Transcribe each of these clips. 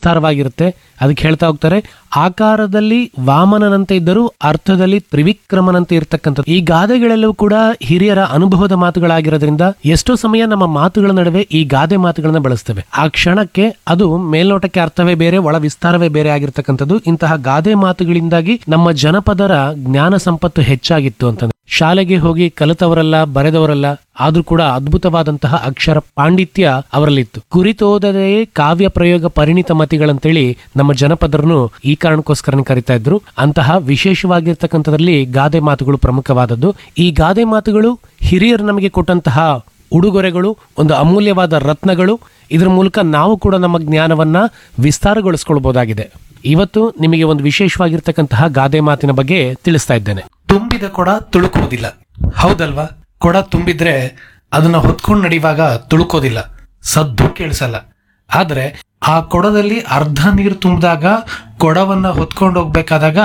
ವಿಸ್ತಾರವಾಗಿರುತ್ತೆ ಅದಕ್ಕೆ ಹೇಳ್ತಾ ಹೋಗ್ತಾರೆ ಆಕಾರದಲ್ಲಿ ವಾಮನನಂತೆ ಇದ್ದರೂ ಅರ್ಥದಲ್ಲಿ ತ್ರಿವಿಕ್ರಮನಂತೆ ಇರ್ತಕ್ಕಂಥದ್ದು ಈ ಗಾದೆಗಳೆಲ್ಲವೂ ಕೂಡ ಹಿರಿಯರ ಅನುಭವದ ಮಾತುಗಳಾಗಿರೋದ್ರಿಂದ ಎಷ್ಟೋ ಸಮಯ ನಮ್ಮ ಮಾತುಗಳ ನಡುವೆ ಈ ಗಾದೆ ಮಾತುಗಳನ್ನ ಬಳಸ್ತೇವೆ ಆ ಕ್ಷಣಕ್ಕೆ ಅದು ಮೇಲ್ನೋಟಕ್ಕೆ ಅರ್ಥವೇ ಬೇರೆ ಒಳ ವಿಸ್ತಾರವೇ ಬೇರೆ ಆಗಿರ್ತಕ್ಕಂಥದ್ದು ಇಂತಹ ಗಾದೆ ಮಾತುಗಳಿಂದಾಗಿ ನಮ್ಮ ಜನಪದರ ಜ್ಞಾನ ಸಂಪತ್ತು ಹೆಚ್ಚಾಗಿತ್ತು ಅಂತಂದ್ರೆ ಶಾಲೆಗೆ ಹೋಗಿ ಕಲಿತವರಲ್ಲ ಬರೆದವರಲ್ಲ ಆದ್ರೂ ಕೂಡ ಅದ್ಭುತವಾದಂತಹ ಅಕ್ಷರ ಪಾಂಡಿತ್ಯ ಅವರಲ್ಲಿತ್ತು ಕುರಿತೋದದೆಯೇ ಕಾವ್ಯ ಪ್ರಯೋಗ ಪರಿಣಿತ ಮತಿಗಳಂತೇಳಿ ನಮ್ಮ ಜನಪದರನ್ನು ಈ ಕಾರಣಕ್ಕೋಸ್ಕರ ಕರಿತಾ ಇದ್ರು ಅಂತಹ ವಿಶೇಷವಾಗಿರ್ತಕ್ಕಂಥದ್ರಲ್ಲಿ ಗಾದೆ ಮಾತುಗಳು ಪ್ರಮುಖವಾದದ್ದು ಈ ಗಾದೆ ಮಾತುಗಳು ಹಿರಿಯರು ನಮಗೆ ಕೊಟ್ಟಂತಹ ಉಡುಗೊರೆಗಳು ಒಂದು ಅಮೂಲ್ಯವಾದ ರತ್ನಗಳು ಇದರ ಮೂಲಕ ನಾವು ಕೂಡ ನಮ್ಮ ಜ್ಞಾನವನ್ನ ವಿಸ್ತಾರಗೊಳಿಸ್ಕೊಳ್ಬಹುದಾಗಿದೆ ಇವತ್ತು ನಿಮಗೆ ಒಂದು ವಿಶೇಷವಾಗಿರ್ತಕ್ಕಂತಹ ಗಾದೆ ಮಾತಿನ ಬಗ್ಗೆ ತಿಳಿಸ್ತಾ ಇದ್ದೇನೆ ತುಂಬಿದ ಕೊಡ ತುಳುಕೋದಿಲ್ಲ ಹೌದಲ್ವಾ ಕೊಡ ತುಂಬಿದ್ರೆ ಅದನ್ನ ಹೊತ್ಕೊಂಡು ನಡೆಯುವಾಗ ತುಳುಕೋದಿಲ್ಲ ಸದ್ದು ಕೇಳಿಸಲ್ಲ ಆದ್ರೆ ಆ ಕೊಡದಲ್ಲಿ ಅರ್ಧ ನೀರು ತುಂಬಿದಾಗ ಕೊಡವನ್ನ ಹೊತ್ಕೊಂಡು ಹೋಗ್ಬೇಕಾದಾಗ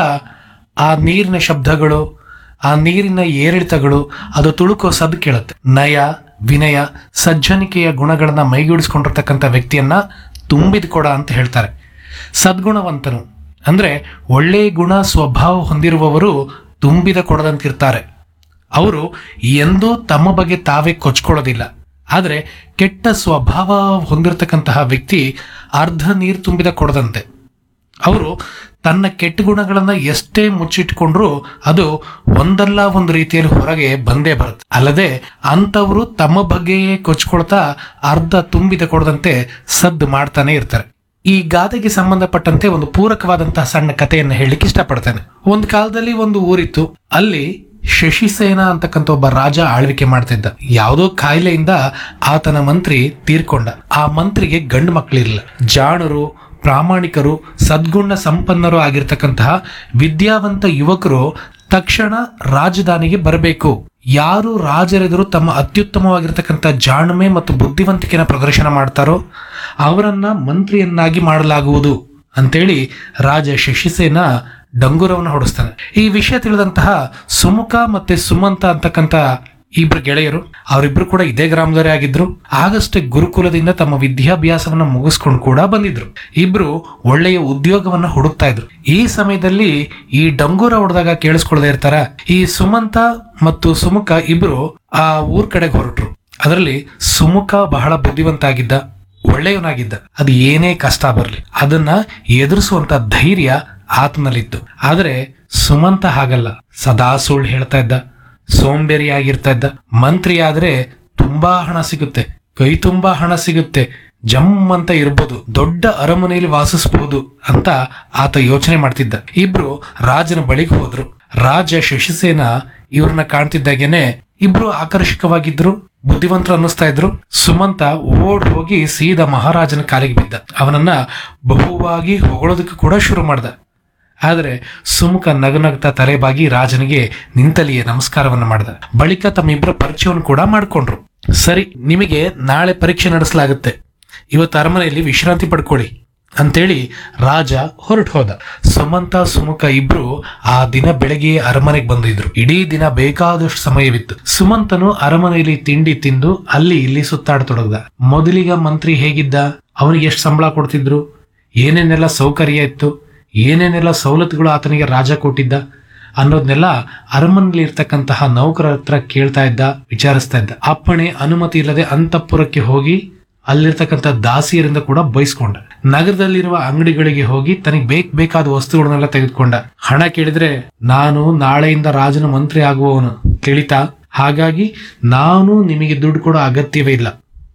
ಆ ನೀರಿನ ಶಬ್ದಗಳು ಆ ನೀರಿನ ಏರಿಳಿತಗಳು ಅದು ತುಳುಕೋ ಸದ್ದು ಕೇಳುತ್ತೆ ನಯ ವಿನಯ ಸಜ್ಜನಿಕೆಯ ಗುಣಗಳನ್ನ ಮೈಗೂಡಿಸ್ಕೊಂಡಿರ್ತಕ್ಕಂಥ ವ್ಯಕ್ತಿಯನ್ನ ತುಂಬಿದ ಕೊಡ ಅಂತ ಹೇಳ್ತಾರೆ ಸದ್ಗುಣವಂತನು ಅಂದ್ರೆ ಒಳ್ಳೆಯ ಗುಣ ಸ್ವಭಾವ ಹೊಂದಿರುವವರು ತುಂಬಿದ ಕೊಡದಂತಿರ್ತಾರೆ ಅವರು ಎಂದೂ ತಮ್ಮ ಬಗ್ಗೆ ತಾವೇ ಕೊಚ್ಕೊಳ್ಳೋದಿಲ್ಲ ಆದರೆ ಕೆಟ್ಟ ಸ್ವಭಾವ ಹೊಂದಿರತಕ್ಕಂತಹ ವ್ಯಕ್ತಿ ಅರ್ಧ ನೀರು ತುಂಬಿದ ಕೊಡದಂತೆ ಅವರು ತನ್ನ ಕೆಟ್ಟ ಗುಣಗಳನ್ನ ಎಷ್ಟೇ ಮುಚ್ಚಿಟ್ಕೊಂಡ್ರೂ ಅದು ಒಂದಲ್ಲ ಒಂದು ರೀತಿಯಲ್ಲಿ ಹೊರಗೆ ಬಂದೇ ಬರುತ್ತೆ ಅಲ್ಲದೆ ಅಂಥವರು ತಮ್ಮ ಬಗ್ಗೆಯೇ ಕೊಚ್ಕೊಳ್ತಾ ಅರ್ಧ ತುಂಬಿದ ಕೊಡದಂತೆ ಸದ್ದು ಮಾಡ್ತಾನೆ ಇರ್ತಾರೆ ಈ ಗಾದೆಗೆ ಸಂಬಂಧಪಟ್ಟಂತೆ ಒಂದು ಪೂರಕವಾದಂತಹ ಸಣ್ಣ ಕಥೆಯನ್ನು ಹೇಳಲಿಕ್ಕೆ ಇಷ್ಟಪಡ್ತೇನೆ ಒಂದು ಕಾಲದಲ್ಲಿ ಒಂದು ಊರಿತ್ತು ಅಲ್ಲಿ ಶಶಿಸೇನ ಅಂತಕ್ಕಂಥ ಒಬ್ಬ ರಾಜ ಆಳ್ವಿಕೆ ಮಾಡ್ತಿದ್ದ ಯಾವುದೋ ಕಾಯಿಲೆಯಿಂದ ಆತನ ಮಂತ್ರಿ ತೀರ್ಕೊಂಡ ಆ ಮಂತ್ರಿಗೆ ಗಂಡು ಮಕ್ಕಳಿರಲಿಲ್ಲ ಜಾಣರು ಪ್ರಾಮಾಣಿಕರು ಸದ್ಗುಣ ಸಂಪನ್ನರು ಆಗಿರ್ತಕ್ಕಂತಹ ವಿದ್ಯಾವಂತ ಯುವಕರು ತಕ್ಷಣ ರಾಜಧಾನಿಗೆ ಬರಬೇಕು ಯಾರು ರಾಜರೆದುರು ತಮ್ಮ ಅತ್ಯುತ್ತಮವಾಗಿರ್ತಕ್ಕಂಥ ಜಾಣ್ಮೆ ಮತ್ತು ಬುದ್ಧಿವಂತಿಕೆನ ಪ್ರದರ್ಶನ ಮಾಡ್ತಾರೋ ಅವರನ್ನ ಮಂತ್ರಿಯನ್ನಾಗಿ ಮಾಡಲಾಗುವುದು ಅಂತೇಳಿ ರಾಜ ಶಶಿಸೇನ ಡಂಗುರವನ್ನು ಹೊಡಿಸ್ತಾನೆ ಈ ವಿಷಯ ತಿಳಿದಂತಹ ಸುಮುಖ ಮತ್ತೆ ಸುಮಂತ ಅಂತಕ್ಕಂಥ ಇಬ್ರು ಗೆಳೆಯರು ಅವರಿಬ್ರು ಕೂಡ ಇದೇ ಗ್ರಾಮದವರೇ ಆಗಿದ್ರು ಆಗಷ್ಟೇ ಗುರುಕುಲದಿಂದ ತಮ್ಮ ವಿದ್ಯಾಭ್ಯಾಸವನ್ನ ಮುಗಿಸ್ಕೊಂಡು ಕೂಡ ಬಂದಿದ್ರು ಇಬ್ರು ಒಳ್ಳೆಯ ಉದ್ಯೋಗವನ್ನ ಹುಡುಕ್ತಾ ಇದ್ರು ಈ ಸಮಯದಲ್ಲಿ ಈ ಡಂಗೂರ ಹೊಡೆದಾಗ ಕೇಳಿಸ್ಕೊಳ್ದೇ ಇರ್ತಾರ ಈ ಸುಮಂತ ಮತ್ತು ಸುಮುಖ ಇಬ್ರು ಆ ಊರ್ ಕಡೆಗೆ ಹೊರಟ್ರು ಅದರಲ್ಲಿ ಸುಮುಖ ಬಹಳ ಬುದ್ಧಿವಂತ ಆಗಿದ್ದ ಒಳ್ಳೆಯವನಾಗಿದ್ದ ಅದು ಏನೇ ಕಷ್ಟ ಬರಲಿ ಅದನ್ನ ಎದುರಿಸುವಂತ ಧೈರ್ಯ ಆತನಲ್ಲಿತ್ತು ಆದ್ರೆ ಸುಮಂತ ಹಾಗಲ್ಲ ಸದಾ ಸುಳ್ಳು ಹೇಳ್ತಾ ಇದ್ದ ಸೋಂಬೇರಿಯಾಗಿರ್ತಾ ಇದ್ದ ಮಂತ್ರಿ ಆದ್ರೆ ತುಂಬಾ ಹಣ ಸಿಗುತ್ತೆ ಕೈ ತುಂಬಾ ಹಣ ಸಿಗುತ್ತೆ ಜಮ್ ಅಂತ ಇರ್ಬೋದು ದೊಡ್ಡ ಅರಮನೆಯಲ್ಲಿ ವಾಸಿಸಬಹುದು ಅಂತ ಆತ ಯೋಚನೆ ಮಾಡ್ತಿದ್ದ ಇಬ್ರು ರಾಜನ ಬಳಿಗೆ ಹೋದ್ರು ರಾಜ ಶಶಿಸೇನ ಇವ್ರನ್ನ ಕಾಣ್ತಿದ್ದಾಗೇನೆ ಇಬ್ರು ಆಕರ್ಷಕವಾಗಿದ್ರು ಬುದ್ಧಿವಂತರು ಅನ್ನಿಸ್ತಾ ಇದ್ರು ಸುಮಂತ ಓಡ್ ಹೋಗಿ ಸೀದಾ ಮಹಾರಾಜನ ಕಾಲಿಗೆ ಬಿದ್ದ ಅವನನ್ನ ಬಹುವಾಗಿ ಹೊಗಳೋದಕ್ಕೆ ಕೂಡ ಶುರು ಮಾಡ್ದ ಆದರೆ ಸುಮುಖ ನಗನಗ್ತಾ ತಲೆಬಾಗಿ ರಾಜನಿಗೆ ನಿಂತಲಿಯೇ ನಮಸ್ಕಾರವನ್ನ ಮಾಡಿದ ಬಳಿಕ ತಮ್ಮಿಬ್ಬರ ಪರಿಚಯವನ್ನು ಕೂಡ ಮಾಡಿಕೊಂಡ್ರು ಸರಿ ನಿಮಗೆ ನಾಳೆ ಪರೀಕ್ಷೆ ನಡೆಸಲಾಗುತ್ತೆ ಇವತ್ತು ಅರಮನೆಯಲ್ಲಿ ವಿಶ್ರಾಂತಿ ಪಡ್ಕೊಳ್ಳಿ ಅಂತೇಳಿ ರಾಜ ಹೊರಟು ಹೋದ ಸುಮಂತ ಸುಮುಖ ಇಬ್ರು ಆ ದಿನ ಬೆಳಗ್ಗೆ ಅರಮನೆಗೆ ಬಂದಿದ್ರು ಇಡೀ ದಿನ ಬೇಕಾದಷ್ಟು ಸಮಯವಿತ್ತು ಸುಮಂತನು ಅರಮನೆಯಲ್ಲಿ ತಿಂಡಿ ತಿಂದು ಅಲ್ಲಿ ಇಲ್ಲಿ ಸುತ್ತಾಡತೊಡಗ್ದ ಮೊದಲಿಗ ಮಂತ್ರಿ ಹೇಗಿದ್ದ ಅವನಿಗೆ ಎಷ್ಟು ಸಂಬಳ ಕೊಡ್ತಿದ್ರು ಏನೇನೆಲ್ಲ ಸೌಕರ್ಯ ಇತ್ತು ಏನೇನೆಲ್ಲ ಸವಲತ್ತುಗಳು ಆತನಿಗೆ ರಾಜ ಕೊಟ್ಟಿದ್ದ ಅನ್ನೋದನ್ನೆಲ್ಲ ಅರಮನೆಯಲ್ಲಿ ಇರ್ತಕ್ಕಂತಹ ನೌಕರ ಹತ್ರ ಕೇಳ್ತಾ ಇದ್ದ ವಿಚಾರಿಸ್ತಾ ಇದ್ದ ಅಪ್ಪಣೆ ಅನುಮತಿ ಇಲ್ಲದೆ ಅಂತಃಪುರಕ್ಕೆ ಹೋಗಿ ಅಲ್ಲಿರ್ತಕ್ಕಂಥ ದಾಸಿಯರಿಂದ ಕೂಡ ಬಯಸ್ಕೊಂಡ ನಗರದಲ್ಲಿರುವ ಅಂಗಡಿಗಳಿಗೆ ಹೋಗಿ ತನಗೆ ಬೇಕ್ ಬೇಕಾದ ವಸ್ತುಗಳನ್ನೆಲ್ಲ ತೆಗೆದುಕೊಂಡ ಹಣ ಕೇಳಿದ್ರೆ ನಾನು ನಾಳೆಯಿಂದ ರಾಜನ ಮಂತ್ರಿ ಆಗುವವನು ತಿಳಿತಾ ಹಾಗಾಗಿ ನಾನು ನಿಮಗೆ ದುಡ್ಡು ಕೊಡೋ ಅಗತ್ಯವೇ ಇಲ್ಲ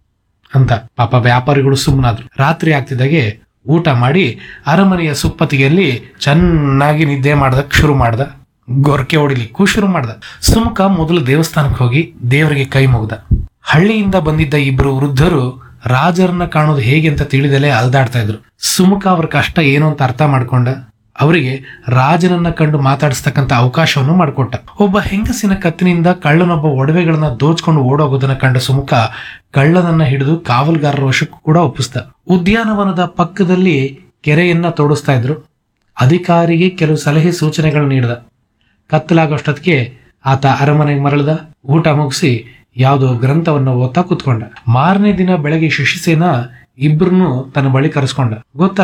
ಅಂತ ಪಾಪ ವ್ಯಾಪಾರಿಗಳು ಸುಮ್ಮನಾದ್ರು ರಾತ್ರಿ ಆಗ್ತಿದ್ದಾಗೆ ಊಟ ಮಾಡಿ ಅರಮನೆಯ ಸುಪ್ಪತ್ತಿಗೆಯಲ್ಲಿ ಚೆನ್ನಾಗಿ ನಿದ್ದೆ ಮಾಡ್ದಕ್ ಶುರು ಮಾಡ್ದ ಗೊರಕೆ ಹೊಡಿಲಿಕ್ಕೂ ಶುರು ಮಾಡ್ದ ಸುಮುಖ ಮೊದಲು ದೇವಸ್ಥಾನಕ್ಕೆ ಹೋಗಿ ದೇವರಿಗೆ ಕೈ ಮುಗ್ದ ಹಳ್ಳಿಯಿಂದ ಬಂದಿದ್ದ ಇಬ್ರು ವೃದ್ಧರು ರಾಜರನ್ನ ಕಾಣೋದು ಹೇಗೆ ಅಂತ ತಿಳಿದಲೇ ಅಲ್ದಾಡ್ತಾ ಇದ್ರು ಸುಮುಖ ಅವ್ರ ಕಷ್ಟ ಏನು ಅಂತ ಅರ್ಥ ಮಾಡ್ಕೊಂಡ ಅವರಿಗೆ ರಾಜನನ್ನ ಕಂಡು ಮಾತಾಡಿಸ್ತಕ್ಕಂಥ ಅವಕಾಶವನ್ನು ಮಾಡಿಕೊಟ್ಟ ಒಬ್ಬ ಹೆಂಗಸಿನ ಕತ್ತಿನಿಂದ ಕಳ್ಳನೊಬ್ಬ ಒಡವೆಗಳನ್ನ ದೋಚ್ಕೊಂಡು ಓಡೋಗೋದನ್ನ ಕಂಡ ಸುಮುಖ ಕಳ್ಳನನ್ನ ಹಿಡಿದು ಕಾವಲ್ಗಾರರ ವಶಕ್ಕೂ ಕೂಡ ಒಪ್ಪಿಸ್ದ ಉದ್ಯಾನವನದ ಪಕ್ಕದಲ್ಲಿ ಕೆರೆಯನ್ನ ತೋಡಿಸ್ತಾ ಇದ್ರು ಅಧಿಕಾರಿಗೆ ಕೆಲವು ಸಲಹೆ ಸೂಚನೆಗಳು ನೀಡಿದ ಕತ್ತಲಾಗೋಷ್ಟೊತ್ತಿಗೆ ಆತ ಅರಮನೆಗೆ ಮರಳಿದ ಊಟ ಮುಗಿಸಿ ಯಾವುದೋ ಗ್ರಂಥವನ್ನು ಓದ್ತಾ ಕೂತ್ಕೊಂಡ ಮಾರನೇ ದಿನ ಬೆಳಗ್ಗೆ ಶಶಿಸೇನ ಇಬ್ರನ್ನು ತನ್ನ ಬಳಿ ಕರೆಸ್ಕೊಂಡ ಗೊತ್ತಲ್ಲ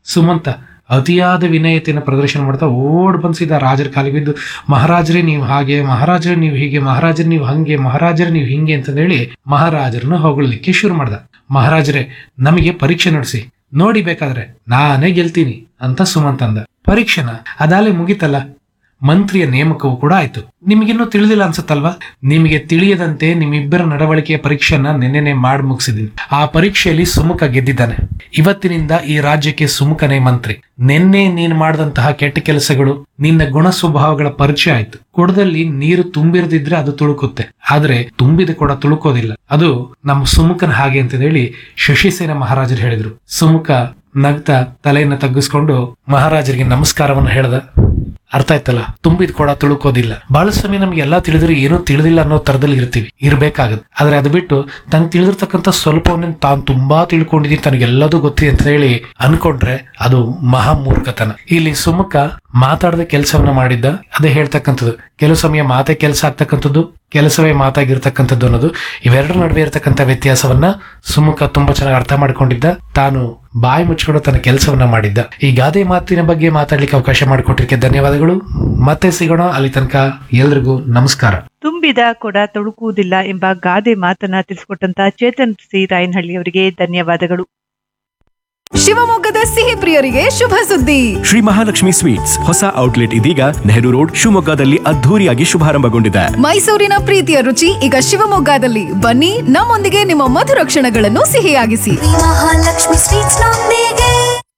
ಸುಮಂತ ಅತಿಯಾದ ವಿನಯತೆಯನ್ನು ಪ್ರದರ್ಶನ ಮಾಡ್ತಾ ಓಡ್ ಬಂದ್ಸಿದ ರಾಜರ ಕಾಲಿಗೆ ಬಿದ್ದು ಮಹಾರಾಜರೇ ನೀವು ಹಾಗೆ ಮಹಾರಾಜರೇ ನೀವು ಹೀಗೆ ಮಹಾರಾಜರೇ ನೀವು ಹಂಗೆ ಮಹಾರಾಜರೇ ನೀವು ಹಿಂಗೆ ಅಂತ ಹೇಳಿ ಮಹಾರಾಜರನ್ನ ಹೊಗಳಲಿಕ್ಕೆ ಶುರು ಮಾಡ್ದ ಮಹಾರಾಜರೇ ನಮಗೆ ಪರೀಕ್ಷೆ ನಡೆಸಿ ನೋಡಿ ಬೇಕಾದ್ರೆ ನಾನೇ ಗೆಲ್ತೀನಿ ಅಂತ ಸುಮಂತ್ ಅಂದ ಪರೀಕ್ಷೆನ ಅದಾಲೆ ಮುಗಿತಲ್ಲ ಮಂತ್ರಿಯ ನೇಮಕವೂ ಕೂಡ ಆಯ್ತು ನಿಮಗಿನ್ನೂ ತಿಳಿದಿಲ್ಲ ಅನ್ಸುತ್ತಲ್ವಾ ನಿಮಗೆ ತಿಳಿಯದಂತೆ ನಿಮ್ಮಿಬ್ಬರ ನಡವಳಿಕೆಯ ಪರೀಕ್ಷೆಯನ್ನ ನಿನ್ನೆನೆ ಮಾಡಿ ಮುಗಿಸಿದೀನಿ ಆ ಪರೀಕ್ಷೆಯಲ್ಲಿ ಸುಮುಖ ಗೆದ್ದಿದ್ದಾನೆ ಇವತ್ತಿನಿಂದ ಈ ರಾಜ್ಯಕ್ಕೆ ಸುಮುಖನೇ ಮಂತ್ರಿ ನಿನ್ನೆ ನೀನು ಮಾಡಿದಂತಹ ಕೆಟ್ಟ ಕೆಲಸಗಳು ನಿನ್ನ ಗುಣ ಸ್ವಭಾವಗಳ ಪರಿಚಯ ಆಯ್ತು ಕೊಡದಲ್ಲಿ ನೀರು ತುಂಬಿರದಿದ್ರೆ ಅದು ತುಳುಕುತ್ತೆ ಆದ್ರೆ ತುಂಬಿದ ಕೊಡ ತುಳುಕೋದಿಲ್ಲ ಅದು ನಮ್ಮ ಸುಮುಖನ ಹಾಗೆ ಅಂತ ಹೇಳಿ ಶಶಿಸೇನ ಮಹಾರಾಜರು ಹೇಳಿದ್ರು ಸುಮುಖ ನಗ್ತಾ ತಲೆಯನ್ನ ತಗ್ಗಿಸ್ಕೊಂಡು ಮಹಾರಾಜರಿಗೆ ನಮಸ್ಕಾರವನ್ನು ಹೇಳ್ದ ಅರ್ಥ ಆಯ್ತಲ್ಲ ತುಂಬಿದ ಕೊಡ ತುಳುಕೋದಿಲ್ಲ ಬಹಳ ಸಮಯ ನಮ್ಗೆ ಎಲ್ಲಾ ತಿಳಿದ್ರೆ ಏನೂ ತಿಳಿದಿಲ್ಲ ಅನ್ನೋ ತರದಲ್ಲಿ ಇರ್ತೀವಿ ಇರ್ಬೇಕಾಗುತ್ತೆ ಆದ್ರೆ ಅದು ಬಿಟ್ಟು ತನಗೆ ತಿಳಿದಿರ್ತಕ್ಕಂಥ ಸ್ವಲ್ಪವನ್ನ ತಾನು ತುಂಬಾ ತಿಳ್ಕೊಂಡಿದ್ದೀನಿ ತನಗೆಲ್ಲದೂ ಗೊತ್ತಿದೆ ಅಂತ ಹೇಳಿ ಅನ್ಕೊಂಡ್ರೆ ಅದು ಮಹಾ ಮೂರ್ಖತನ ಇಲ್ಲಿ ಸುಮುಖ ಮಾತಾಡದ ಕೆಲಸವನ್ನ ಮಾಡಿದ್ದ ಅದೇ ಹೇಳ್ತಕ್ಕಂಥದ್ದು ಕೆಲವು ಸಮಯ ಮಾತೆ ಕೆಲಸ ಆಗ್ತಕ್ಕಂಥದ್ದು ಕೆಲಸವೇ ಮಾತಾಗಿರ್ತಕ್ಕಂಥದ್ದು ಅನ್ನೋದು ಇವೆರಡರ ನಡುವೆ ಇರತಕ್ಕಂಥ ವ್ಯತ್ಯಾಸವನ್ನ ಸುಮುಖ ತುಂಬಾ ಚೆನ್ನಾಗಿ ಅರ್ಥ ಮಾಡ್ಕೊಂಡಿದ್ದ ತಾನು ಬಾಯಿ ಮುಚ್ಕೊಂಡು ತನ್ನ ಕೆಲಸವನ್ನ ಮಾಡಿದ್ದ ಈ ಗಾದೆ ಮಾತಿನ ಬಗ್ಗೆ ಮಾತಾಡ್ಲಿಕ್ಕೆ ಅವಕಾಶ ಮಾಡಿಕೊಟ್ಟಿದ್ದಕ್ಕೆ ಧನ್ಯವಾದಗಳು ಮತ್ತೆ ಸಿಗೋಣ ಅಲ್ಲಿ ತನಕ ಎಲ್ರಿಗೂ ನಮಸ್ಕಾರ ತುಂಬಿದ ಕೊಡ ತೊಳುಕುವುದಿಲ್ಲ ಎಂಬ ಗಾದೆ ಮಾತನ್ನ ತಿಳಿಸಿಕೊಟ್ಟಂತ ಚೇತನ್ ಸಿ ರಾಯನಹಳ್ಳಿ ಅವರಿಗೆ ಧನ್ಯವಾದಗಳು ಶಿವಮೊಗ್ಗದ ಸಿಹಿ ಪ್ರಿಯರಿಗೆ ಶುಭ ಸುದ್ದಿ ಶ್ರೀ ಮಹಾಲಕ್ಷ್ಮಿ ಸ್ವೀಟ್ಸ್ ಹೊಸ ಔಟ್ಲೆಟ್ ಇದೀಗ ನೆಹರು ರೋಡ್ ಶಿವಮೊಗ್ಗದಲ್ಲಿ ಅದ್ಧೂರಿಯಾಗಿ ಶುಭಾರಂಭಗೊಂಡಿದೆ ಮೈಸೂರಿನ ಪ್ರೀತಿಯ ರುಚಿ ಈಗ ಶಿವಮೊಗ್ಗದಲ್ಲಿ ಬನ್ನಿ ನಮ್ಮೊಂದಿಗೆ ನಿಮ್ಮ ಮಧುರ ಕ್ಷಣಗಳನ್ನು ಸಿಹಿಯಾಗಿಸಿ ಮಹಾಲಕ್ಷ್ಮಿ ಸ್ವೀಟ್ಸ್ ನೊಂದಿಗೆ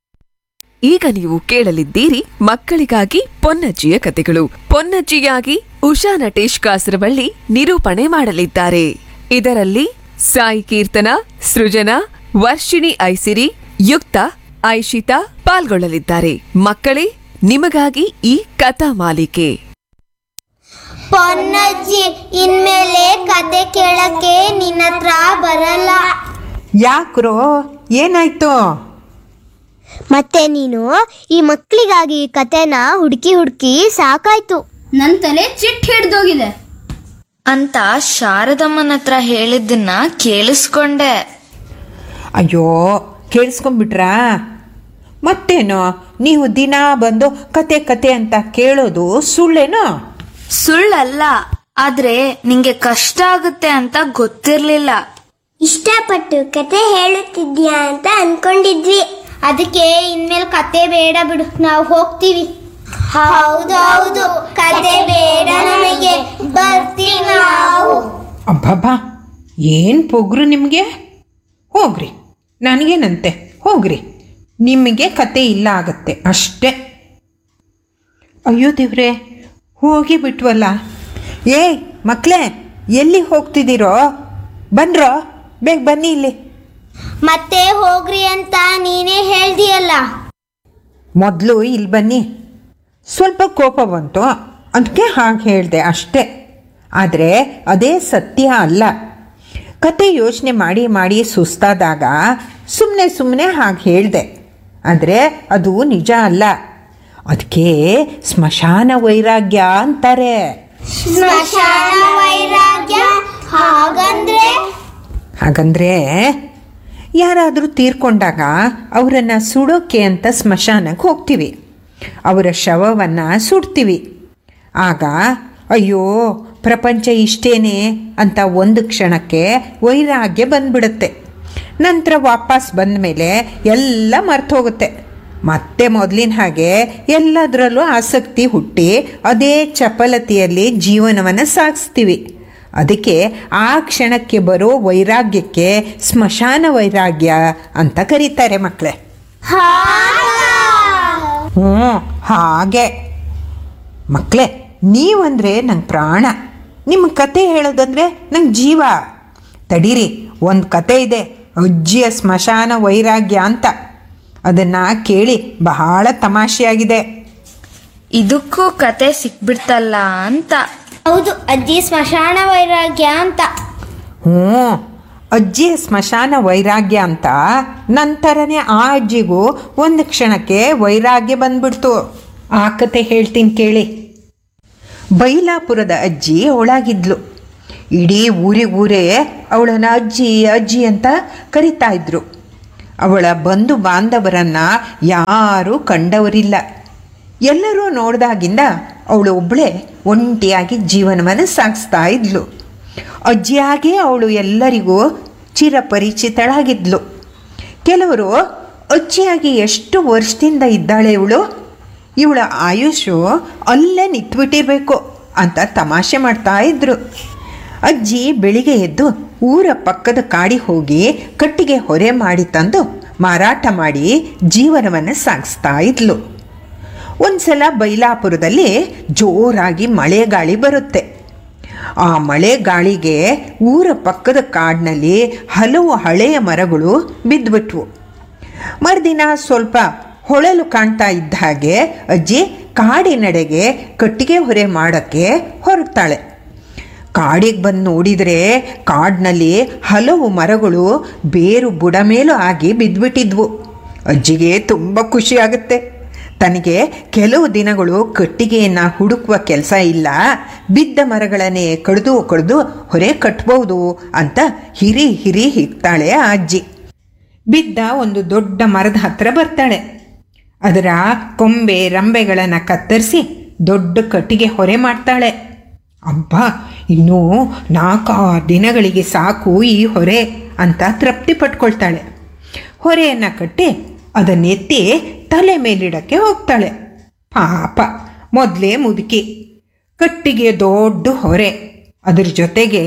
ಈಗ ನೀವು ಕೇಳಲಿದ್ದೀರಿ ಮಕ್ಕಳಿಗಾಗಿ ಪೊನ್ನಜ್ಜಿಯ ಕತೆಗಳು ಪೊನ್ನಜ್ಜಿಯಾಗಿ ಉಷಾ ನಟೇಶ್ ಕಾಸರವಳ್ಳಿ ನಿರೂಪಣೆ ಮಾಡಲಿದ್ದಾರೆ ಇದರಲ್ಲಿ ಸಾಯಿ ಕೀರ್ತನ ಸೃಜನಾ ವರ್ಷಿಣಿ ಐಸಿರಿ ಯುಕ್ತ ಐಶಿತಾ ಪಾಲ್ಗೊಳ್ಳಲಿದ್ದಾರೆ ಮಕ್ಕಳೇ ನಿಮಗಾಗಿ ಈ ಕಥಾ ಮಾಲಿಕೆ ಪೊನ್ನಜ್ಜಿ ಇನ್ಮೇಲೆ ಕತೆ ಕೇಳಕ್ಕೆ ನಿನ್ನ ಹತ್ರ ಬರಲ್ಲ ಯಾಕ್ರೋ ಏನಾಯ್ತು ಮತ್ತೆ ನೀನು ಈ ಮಕ್ಕಳಿಗಾಗಿ ಕತೆನ ಹುಡುಕಿ ಹುಡುಕಿ ಸಾಕಾಯ್ತು ನನ್ ತಲೆ ಚಿಟ್ ಹಿಡ್ದೋಗಿದೆ ಅಂತ ಶಾರದಮ್ಮನ ಹತ್ರ ಹೇಳಿದ್ದನ್ನ ಕೇಳಿಸ್ಕೊಂಡೆ ಅಯ್ಯೋ ಕೇಳಿಸ್ಕೊಂಬಿಟ್ರಾ ಮತ್ತೇನು ನೀವು ದಿನ ಬಂದು ಕತೆ ಕತೆ ಅಂತ ಕೇಳೋದು ಸುಳ್ಳೇನೋ ಸುಳ್ಳಲ್ಲ ಆದ್ರೆ ನಿಂಗೆ ಕಷ್ಟ ಆಗುತ್ತೆ ಅಂತ ಗೊತ್ತಿರ್ಲಿಲ್ಲ ಇಷ್ಟಪಟ್ಟು ಕತೆ ಹೇಳುತ್ತಿದ್ಯಾ ಅಂತ ಅನ್ಕೊಂಡಿದ್ವಿ ಅದಕ್ಕೆ ಇನ್ಮೇಲೆ ಕತೆ ಬೇಡ ಬಿಡು ನಾವು ಹೋಗ್ತೀವಿ ಹೌದೌದು ಕತೆ ಬೇಡ ನಮಗೆ ಬರ್ತೀವಿ ನಾವು ಅಬ್ಬಬ್ಬಾ ಏನು ಪೊಗ್ರು ನಿಮಗೆ ಹೋಗ್ರಿ ನನಗೇನಂತೆ ಹೋಗ್ರಿ ನಿಮಗೆ ಕತೆ ಇಲ್ಲ ಆಗತ್ತೆ ಅಷ್ಟೇ ಅಯ್ಯೋ ದೇವ್ರೆ ಹೋಗಿ ಬಿಟ್ವಲ್ಲ ಏಯ್ ಮಕ್ಕಳೇ ಎಲ್ಲಿ ಹೋಗ್ತಿದ್ದೀರೋ ಬನ್ರೋ ಬೇಗ ಬನ್ನಿ ಇಲ್ಲಿ ಮತ್ತೆ ಹೋಗ್ರಿ ಅಂತ ನೀನೇ ಹೇಳ್ದಿಯಲ್ಲ ಮೊದಲು ಇಲ್ಲಿ ಬನ್ನಿ ಸ್ವಲ್ಪ ಕೋಪ ಬಂತು ಅದಕ್ಕೆ ಹಾಗೆ ಹೇಳಿದೆ ಅಷ್ಟೇ ಆದರೆ ಅದೇ ಸತ್ಯ ಅಲ್ಲ ಕತೆ ಯೋಚನೆ ಮಾಡಿ ಮಾಡಿ ಸುಸ್ತಾದಾಗ ಸುಮ್ಮನೆ ಸುಮ್ಮನೆ ಹಾಗೆ ಹೇಳಿದೆ ಆದರೆ ಅದು ನಿಜ ಅಲ್ಲ ಅದಕ್ಕೆ ಸ್ಮಶಾನ ವೈರಾಗ್ಯ ಅಂತಾರೆ ಸ್ಮಶಾನ ವೈರಾಗ್ಯ ಹಾಗಂದ್ರೆ ಹಾಗಂದ್ರೆ ಯಾರಾದರೂ ತೀರ್ಕೊಂಡಾಗ ಅವರನ್ನು ಸುಡೋಕೆ ಅಂತ ಸ್ಮಶಾನಕ್ಕೆ ಹೋಗ್ತೀವಿ ಅವರ ಶವವನ್ನು ಸುಡ್ತೀವಿ ಆಗ ಅಯ್ಯೋ ಪ್ರಪಂಚ ಇಷ್ಟೇನೆ ಅಂತ ಒಂದು ಕ್ಷಣಕ್ಕೆ ವೈರಾಗ್ಯ ಬಂದ್ಬಿಡುತ್ತೆ ನಂತರ ವಾಪಸ್ ಬಂದ ಮೇಲೆ ಎಲ್ಲ ಮರ್ತೋಗುತ್ತೆ ಮತ್ತೆ ಮೊದಲಿನ ಹಾಗೆ ಎಲ್ಲದರಲ್ಲೂ ಆಸಕ್ತಿ ಹುಟ್ಟಿ ಅದೇ ಚಪಲತೆಯಲ್ಲಿ ಜೀವನವನ್ನು ಸಾಗಿಸ್ತೀವಿ ಅದಕ್ಕೆ ಆ ಕ್ಷಣಕ್ಕೆ ಬರೋ ವೈರಾಗ್ಯಕ್ಕೆ ಸ್ಮಶಾನ ವೈರಾಗ್ಯ ಅಂತ ಕರೀತಾರೆ ಮಕ್ಕಳೇ ಹ್ಞೂ ಹಾಗೆ ಮಕ್ಕಳೇ ನೀವಂದರೆ ನಂಗೆ ಪ್ರಾಣ ನಿಮ್ಮ ಕತೆ ಹೇಳೋದಂದ್ರೆ ನಂಗೆ ಜೀವ ತಡೀರಿ ಒಂದು ಕತೆ ಇದೆ ಅಜ್ಜಿಯ ಸ್ಮಶಾನ ವೈರಾಗ್ಯ ಅಂತ ಅದನ್ನು ಕೇಳಿ ಬಹಳ ತಮಾಷೆಯಾಗಿದೆ ಇದಕ್ಕೂ ಕತೆ ಸಿಕ್ಬಿಡ್ತಲ್ಲ ಅಂತ ಹೌದು ಅಜ್ಜಿ ಸ್ಮಶಾನ ವೈರಾಗ್ಯ ಅಂತ ಹ್ಞೂ ಅಜ್ಜಿಯ ಸ್ಮಶಾನ ವೈರಾಗ್ಯ ಅಂತ ನಂತರನೇ ಆ ಅಜ್ಜಿಗೂ ಒಂದು ಕ್ಷಣಕ್ಕೆ ವೈರಾಗ್ಯ ಬಂದ್ಬಿಡ್ತು ಆ ಕತೆ ಹೇಳ್ತೀನಿ ಕೇಳಿ ಬೈಲಾಪುರದ ಅಜ್ಜಿ ಅವಳಾಗಿದ್ಲು ಇಡೀ ಊರಿಗೂರೇ ಅವಳನ್ನ ಅಜ್ಜಿ ಅಜ್ಜಿ ಅಂತ ಕರಿತಾ ಇದ್ರು ಅವಳ ಬಂಧು ಬಾಂಧವರನ್ನ ಯಾರೂ ಕಂಡವರಿಲ್ಲ ಎಲ್ಲರೂ ನೋಡ್ದಾಗಿಂದ ಅವಳು ಒಬ್ಬಳೇ ಒಂಟಿಯಾಗಿ ಜೀವನವನ್ನು ಸಾಗಿಸ್ತಾ ಇದ್ಲು ಅಜ್ಜಿಯಾಗೆ ಅವಳು ಎಲ್ಲರಿಗೂ ಚಿರಪರಿಚಿತಳಾಗಿದ್ಲು ಕೆಲವರು ಅಜ್ಜಿಯಾಗಿ ಎಷ್ಟು ವರ್ಷದಿಂದ ಇದ್ದಾಳೆ ಇವಳು ಇವಳ ಆಯುಷು ಅಲ್ಲೇ ನಿಂತ್ಬಿಟ್ಟಿರ್ಬೇಕು ಅಂತ ತಮಾಷೆ ಮಾಡ್ತಾ ಇದ್ರು ಅಜ್ಜಿ ಬೆಳಿಗ್ಗೆ ಎದ್ದು ಊರ ಪಕ್ಕದ ಕಾಡಿ ಹೋಗಿ ಕಟ್ಟಿಗೆ ಹೊರೆ ಮಾಡಿ ತಂದು ಮಾರಾಟ ಮಾಡಿ ಜೀವನವನ್ನು ಸಾಗಿಸ್ತಾ ಇದ್ಲು ಒಂದ್ಸಲ ಬೈಲಾಪುರದಲ್ಲಿ ಜೋರಾಗಿ ಮಳೆ ಗಾಳಿ ಬರುತ್ತೆ ಆ ಮಳೆ ಗಾಳಿಗೆ ಊರ ಪಕ್ಕದ ಕಾಡಿನಲ್ಲಿ ಹಲವು ಹಳೆಯ ಮರಗಳು ಬಿದ್ದುಬಿಟ್ವು ಮರುದಿನ ಸ್ವಲ್ಪ ಹೊಳಲು ಕಾಣ್ತಾ ಇದ್ದ ಹಾಗೆ ಅಜ್ಜಿ ಕಾಡಿನಡೆಗೆ ಕಟ್ಟಿಗೆ ಹೊರೆ ಮಾಡೋಕ್ಕೆ ಹೊರಡ್ತಾಳೆ ಕಾಡಿಗೆ ಬಂದು ನೋಡಿದರೆ ಕಾಡಿನಲ್ಲಿ ಹಲವು ಮರಗಳು ಬೇರು ಬುಡ ಮೇಲೂ ಆಗಿ ಬಿದ್ದುಬಿಟ್ಟಿದ್ವು ಅಜ್ಜಿಗೆ ತುಂಬ ಖುಷಿಯಾಗುತ್ತೆ ತನಗೆ ಕೆಲವು ದಿನಗಳು ಕಟ್ಟಿಗೆಯನ್ನು ಹುಡುಕುವ ಕೆಲಸ ಇಲ್ಲ ಬಿದ್ದ ಮರಗಳನ್ನೇ ಕಡಿದು ಕಡಿದು ಹೊರೆ ಕಟ್ಬೋದು ಅಂತ ಹಿರಿ ಹಿರಿ ಹಿಗ್ತಾಳೆ ಆ ಅಜ್ಜಿ ಬಿದ್ದ ಒಂದು ದೊಡ್ಡ ಮರದ ಹತ್ರ ಬರ್ತಾಳೆ ಅದರ ಕೊಂಬೆ ರಂಬೆಗಳನ್ನು ಕತ್ತರಿಸಿ ದೊಡ್ಡ ಕಟ್ಟಿಗೆ ಹೊರೆ ಮಾಡ್ತಾಳೆ ಅಬ್ಬ ಇನ್ನೂ ನಾಲ್ಕಾರು ದಿನಗಳಿಗೆ ಸಾಕು ಈ ಹೊರೆ ಅಂತ ತೃಪ್ತಿ ಪಟ್ಕೊಳ್ತಾಳೆ ಹೊರೆಯನ್ನು ಕಟ್ಟಿ ಅದನ್ನೆತ್ತಿ ತಲೆ ಮೇಲಿಡಕ್ಕೆ ಹೋಗ್ತಾಳೆ ಪಾಪ ಮೊದಲೇ ಮುದುಕಿ ಕಟ್ಟಿಗೆ ದೊಡ್ಡ ಹೊರೆ ಅದ್ರ ಜೊತೆಗೆ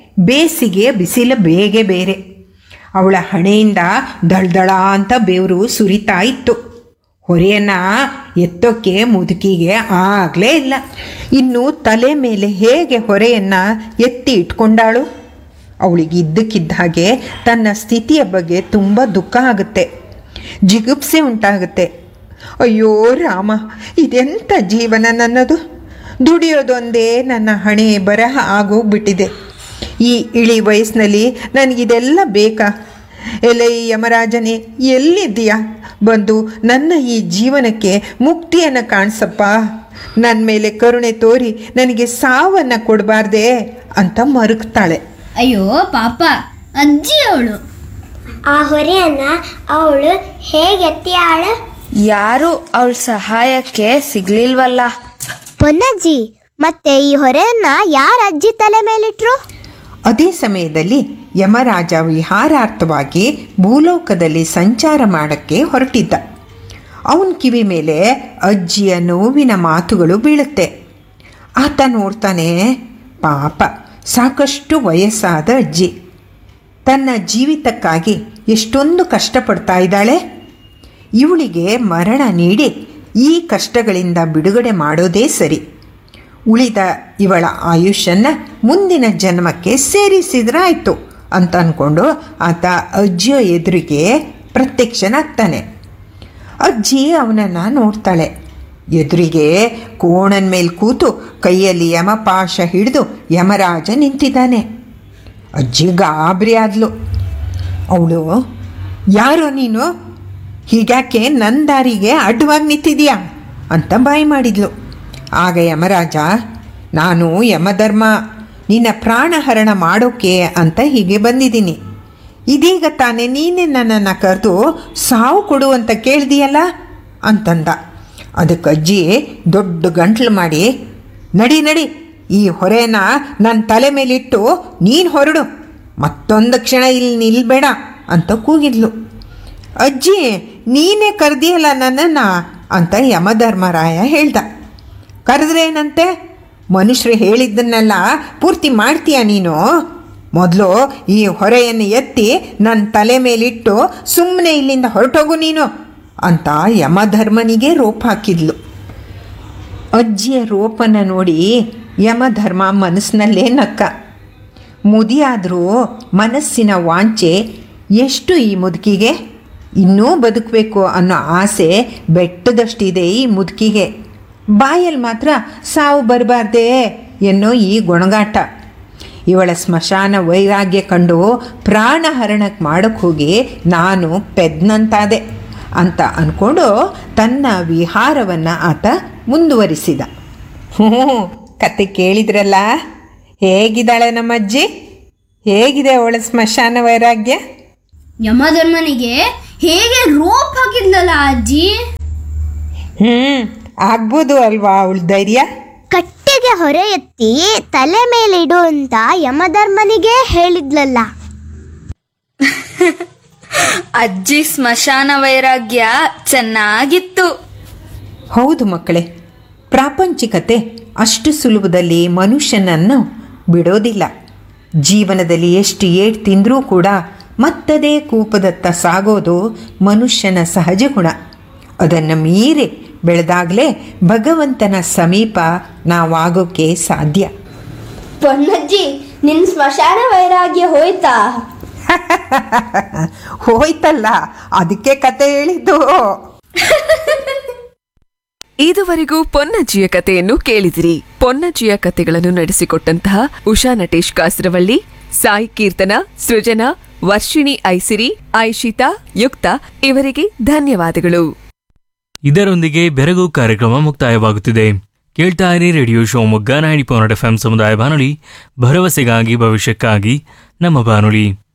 ಬೇಸಿಗೆ ಬಿಸಿಲು ಬೇಗೆ ಬೇರೆ ಅವಳ ಹಣೆಯಿಂದ ದಳ್ದಳ ಅಂತ ಬೆವರು ಸುರಿತಾ ಇತ್ತು ಹೊರೆಯನ್ನ ಎತ್ತೋಕ್ಕೆ ಮುದುಕಿಗೆ ಆಗಲೇ ಇಲ್ಲ ಇನ್ನು ತಲೆ ಮೇಲೆ ಹೇಗೆ ಹೊರೆಯನ್ನ ಎತ್ತಿ ಇಟ್ಕೊಂಡಾಳು ಅವಳಿಗೆ ಇದ್ದಕ್ಕಿದ್ದ ಹಾಗೆ ತನ್ನ ಸ್ಥಿತಿಯ ಬಗ್ಗೆ ತುಂಬ ದುಃಖ ಆಗುತ್ತೆ ಜಿಗುಪ್ಸೆ ಉಂಟಾಗುತ್ತೆ ಅಯ್ಯೋ ರಾಮ ಇದೆಂಥ ಜೀವನ ನನ್ನದು ದುಡಿಯೋದೊಂದೇ ನನ್ನ ಹಣೆ ಬರಹ ಆಗೋಗ್ಬಿಟ್ಟಿದೆ ಈ ಇಳಿ ವಯಸ್ಸಿನಲ್ಲಿ ನನಗಿದೆಲ್ಲ ಬೇಕಾ ಎಲೆ ಯಮರಾಜನೇ ಎಲ್ಲಿದ್ದೀಯಾ ಬಂದು ನನ್ನ ಈ ಜೀವನಕ್ಕೆ ಮುಕ್ತಿಯನ್ನು ಕಾಣಿಸಪ್ಪ ನನ್ನ ಮೇಲೆ ಕರುಣೆ ತೋರಿ ನನಗೆ ಸಾವನ್ನು ಕೊಡಬಾರ್ದೆ ಅಂತ ಮರುಗ್ತಾಳೆ ಅಯ್ಯೋ ಪಾಪ ಅಜ್ಜಿ ಅವಳು ಆ ಹೊರೆಯನ್ನ ಅವಳು ಹೇಗೆ ಎತ್ತಿಯಾಳ ಯಾರು ಅವಳ ಸಹಾಯಕ್ಕೆ ಸಿಗ್ಲಿಲ್ವಲ್ಲ ಪೊನ್ನಜ್ಜಿ ಮತ್ತೆ ಈ ಹೊರೆಯನ್ನ ಯಾರ ಅಜ್ಜಿ ತಲೆ ಮೇಲಿಟ್ರು ಅದೇ ಸಮಯದಲ್ಲಿ ಯಮರಾಜ ವಿಹಾರಾರ್ಥವಾಗಿ ಭೂಲೋಕದಲ್ಲಿ ಸಂಚಾರ ಮಾಡಕ್ಕೆ ಹೊರಟಿದ್ದ ಅವನ ಕಿವಿ ಮೇಲೆ ಅಜ್ಜಿಯ ನೋವಿನ ಮಾತುಗಳು ಬೀಳುತ್ತೆ ಆತ ನೋಡ್ತಾನೆ ಪಾಪ ಸಾಕಷ್ಟು ವಯಸ್ಸಾದ ಅಜ್ಜಿ ತನ್ನ ಜೀವಿತಕ್ಕಾಗಿ ಎಷ್ಟೊಂದು ಕಷ್ಟಪಡ್ತಾ ಇದ್ದಾಳೆ ಇವಳಿಗೆ ಮರಣ ನೀಡಿ ಈ ಕಷ್ಟಗಳಿಂದ ಬಿಡುಗಡೆ ಮಾಡೋದೇ ಸರಿ ಉಳಿದ ಇವಳ ಆಯುಷನ್ನು ಮುಂದಿನ ಜನ್ಮಕ್ಕೆ ಸೇರಿಸಿದ್ರಾಯ್ತು ಅಂತ ಅಂದ್ಕೊಂಡು ಆತ ಅಜ್ಜಿಯ ಎದುರಿಗೆ ಪ್ರತ್ಯಕ್ಷನಾಗ್ತಾನೆ ಅಜ್ಜಿ ಅವನನ್ನು ನೋಡ್ತಾಳೆ ಎದುರಿಗೆ ಕೋಣನ ಮೇಲೆ ಕೂತು ಕೈಯಲ್ಲಿ ಯಮಪಾಶ ಹಿಡಿದು ಯಮರಾಜ ನಿಂತಿದ್ದಾನೆ ಅಜ್ಜಿ ಗಾಬರಿ ಆದ್ಲು ಅವಳು ಯಾರೋ ನೀನು ಹೀಗ್ಯಾಕೆ ನನ್ನ ದಾರಿಗೆ ಅಡ್ಡವಾಗಿ ನಿಂತಿದೀಯಾ ಅಂತ ಬಾಯಿ ಮಾಡಿದ್ಲು ಆಗ ಯಮರಾಜ ನಾನು ಯಮಧರ್ಮ ನಿನ್ನ ಪ್ರಾಣಹರಣ ಮಾಡೋಕೆ ಅಂತ ಹೀಗೆ ಬಂದಿದ್ದೀನಿ ಇದೀಗ ತಾನೇ ನೀನೇ ನನ್ನನ್ನು ಕರೆದು ಸಾವು ಕೊಡು ಅಂತ ಕೇಳ್ದಿಯಲ್ಲ ಅಂತಂದ ಅದಕ್ಕೆ ಅಜ್ಜಿ ದೊಡ್ಡ ಗಂಟ್ಲು ಮಾಡಿ ನಡಿ ನಡಿ ಈ ಹೊರೆನ ನನ್ನ ತಲೆ ಮೇಲಿಟ್ಟು ನೀನು ಹೊರಡು ಮತ್ತೊಂದು ಕ್ಷಣ ಇಲ್ಲಿ ನಿಲ್ಬೇಡ ಅಂತ ಕೂಗಿದ್ಲು ಅಜ್ಜಿ ನೀನೇ ಕರೆದಿಯಲ್ಲ ನನ್ನನ್ನು ಅಂತ ಯಮಧರ್ಮರಾಯ ಹೇಳ್ದ ಕರೆದ್ರೇನಂತೆ ಮನುಷ್ಯರು ಹೇಳಿದ್ದನ್ನೆಲ್ಲ ಪೂರ್ತಿ ಮಾಡ್ತೀಯ ನೀನು ಮೊದಲು ಈ ಹೊರೆಯನ್ನು ಎತ್ತಿ ನನ್ನ ತಲೆ ಮೇಲಿಟ್ಟು ಸುಮ್ಮನೆ ಇಲ್ಲಿಂದ ಹೊರಟೋಗು ನೀನು ಅಂತ ಯಮಧರ್ಮನಿಗೆ ರೋಪ ಹಾಕಿದ್ಲು ಅಜ್ಜಿಯ ರೋಪನ ನೋಡಿ ಯಮಧರ್ಮ ಮನಸ್ಸಿನಲ್ಲೇ ನಕ್ಕ ಮುದಿಯಾದರೂ ಮನಸ್ಸಿನ ವಾಂಚೆ ಎಷ್ಟು ಈ ಮುದುಕಿಗೆ ಇನ್ನೂ ಬದುಕಬೇಕು ಅನ್ನೋ ಆಸೆ ಬೆಟ್ಟದಷ್ಟಿದೆ ಈ ಮುದುಕಿಗೆ ಬಾಯಲ್ಲಿ ಮಾತ್ರ ಸಾವು ಬರಬಾರ್ದೇ ಎನ್ನೋ ಈ ಗೊಣಗಾಟ ಇವಳ ಸ್ಮಶಾನ ವೈರಾಗ್ಯ ಕಂಡು ಪ್ರಾಣಹರಣಕ್ಕೆ ಮಾಡೋಕ್ಕೆ ಹೋಗಿ ನಾನು ಪೆದ್ನಂತಾದೆ ಅಂತ ಅಂದ್ಕೊಂಡು ತನ್ನ ವಿಹಾರವನ್ನು ಆತ ಮುಂದುವರಿಸಿದ ಹ್ಞೂ ಕತೆ ಕೇಳಿದ್ರಲ್ಲ ಹೇಗಿದ್ದಾಳೆ ನಮ್ಮ ಅಜ್ಜಿ ಹೇಗಿದೆ ಅವಳ ಸ್ಮಶಾನ ವೈರಾಗ್ಯ ಯಮಧರ್ಮನಿಗೆ ಹೇಗೆ ರೋಪ್ ಹಾಕಿದ್ಲಲ್ಲ ಅಜ್ಜಿ ಹ್ಞೂ ಆಗ್ಬೋದು ಅಲ್ವಾ ಅವಳ ಧೈರ್ಯ ಕಟ್ಟೆಗೆ ಹೊರೆ ಎತ್ತಿ ತಲೆ ಮೇಲೆ ಇಡು ಅಂತ ಯಮಧರ್ಮನಿಗೆ ಹೇಳಿದ್ಲಲ್ಲ ಅಜ್ಜಿ ಸ್ಮಶಾನ ವೈರಾಗ್ಯ ಚೆನ್ನಾಗಿತ್ತು ಹೌದು ಮಕ್ಕಳೇ ಪ್ರಾಪಂಚಿಕತೆ ಅಷ್ಟು ಸುಲಭದಲ್ಲಿ ಮನುಷ್ಯನನ್ನು ಬಿಡೋದಿಲ್ಲ ಜೀವನದಲ್ಲಿ ಎಷ್ಟು ಏಟ್ ತಿಂದರೂ ಕೂಡ ಮತ್ತದೇ ಕೂಪದತ್ತ ಸಾಗೋದು ಮನುಷ್ಯನ ಸಹಜ ಗುಣ ಅದನ್ನು ಮೀರಿ ಬೆಳೆದಾಗಲೇ ಭಗವಂತನ ಸಮೀಪ ನಾವಾಗೋಕ್ಕೆ ಸಾಧ್ಯ ಪೊನ್ನಜ್ಜಿ ನಿನ್ ಸ್ಮಶಾನ ವೈರಾಗ್ಯ ಹೋಯ್ತಾ ಹೋಯ್ತಲ್ಲ ಅದಕ್ಕೆ ಕತೆ ಹೇಳಿದ್ದು ಇದುವರೆಗೂ ಪೊನ್ನಜ್ಜಿಯ ಕಥೆಯನ್ನು ಕೇಳಿದಿರಿ ಪೊನ್ನಜ್ಜಿಯ ಕಥೆಗಳನ್ನು ನಡೆಸಿಕೊಟ್ಟಂತಹ ಉಷಾ ನಟೇಶ್ ಕಾಸರವಳ್ಳಿ ಸಾಯಿ ಕೀರ್ತನ ಸೃಜನಾ ವರ್ಷಿಣಿ ಐಸಿರಿ ಐಶಿತಾ ಯುಕ್ತ ಇವರಿಗೆ ಧನ್ಯವಾದಗಳು ಇದರೊಂದಿಗೆ ಬೆರಗು ಕಾರ್ಯಕ್ರಮ ಮುಕ್ತಾಯವಾಗುತ್ತಿದೆ ಕೇಳ್ತಾ ಇರಿ radio Shivamogga ninety point F M ಸಮುದಾಯ ಬಾನುಲಿ ಭರವಸೆಗಾಗಿ ಭವಿಷ್ಯಕ್ಕಾಗಿ ನಮ್ಮ ಬಾನುಲಿ